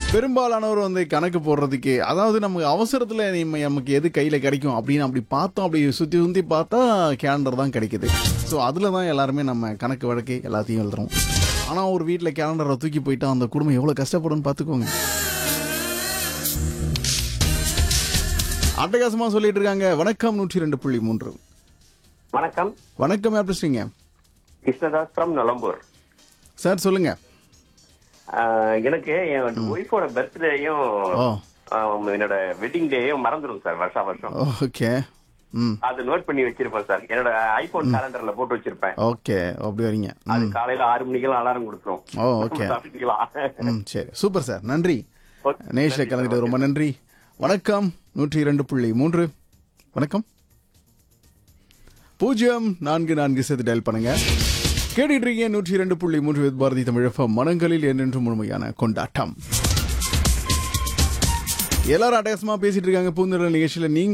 பெரும்பாலானவர் வந்து கணக்கு போடுறதுக்கு அதாவது நமக்கு அவசரத்தில் நம்ம நமக்கு எது கையில் கிடைக்கும் அப்படின்னு அப்படி பார்த்தோம் அப்படி சுற்றி சுற்றி பார்த்தா கேலண்டர் தான் கிடைக்குது ஸோ அதில் தான் எல்லாருமே நம்ம கணக்கு வழக்கு எல்லாத்தையும் எழுதுறோம் ஆனால் ஒரு வீட்டில் கேலண்டரை தூக்கி போயிட்டா அந்த குடும்பம் எவ்வளோ கஷ்டப்படும்னு பார்த்துக்கோங்க அட்டகாசமாக சொல்லிட்டு இருக்காங்க வணக்கம் நூற்றி ரெண்டு புள்ளி மூன்று வணக்கம் வணக்கம் யார் பேசுறீங்க கிருஷ்ணதாஸ் ஃப்ரம் நொலம்பூர் சார் சொல்லுங்க ஆஹ் எனக்கு என் ஒய்ஃபோட பர்த்டேயும் ஓ என்னோட வெட்டிங் டேயும் மறந்துடும் சார் வருஷா வருஷம் ஓகே ம் அது நோட் பண்ணி வச்சிருப்பேன் சார் என்னோட ஐபோன் கேலண்டர்ல போட்டு வச்சிருப்பேன் ஓகே அப்படி வரீங்க அது ம் காலையில ஆறு மணிக்கெல்லாம் அலாரம் கொடுத்துரும் ஓ ஓகே சாப்பிட்டுக்கலாம் ம் சரி சூப்பர் சார் நன்றி ஓகே. நேஷில் கலந்துட்டு ரொம்ப நன்றி வணக்கம் நூற்றி இரண்டு புள்ளி மூன்று வணக்கம் பூஜ்ஜியம் நான்கு நான்கு சேர்த்து டயல் பண்ணுங்க கேட்டுட்டு இருக்கீங்க நூற்றி இரண்டு புள்ளி மூன்று வித் பாரதி தமிழகம் மனங்களில் என்றென்றும் முழுமையான கொண்டாட்டம் எல்லாரும் அட்டகாசமா பேசிட்டு இருக்காங்க பூந்தொடர் நிகழ்ச்சியில நீங்க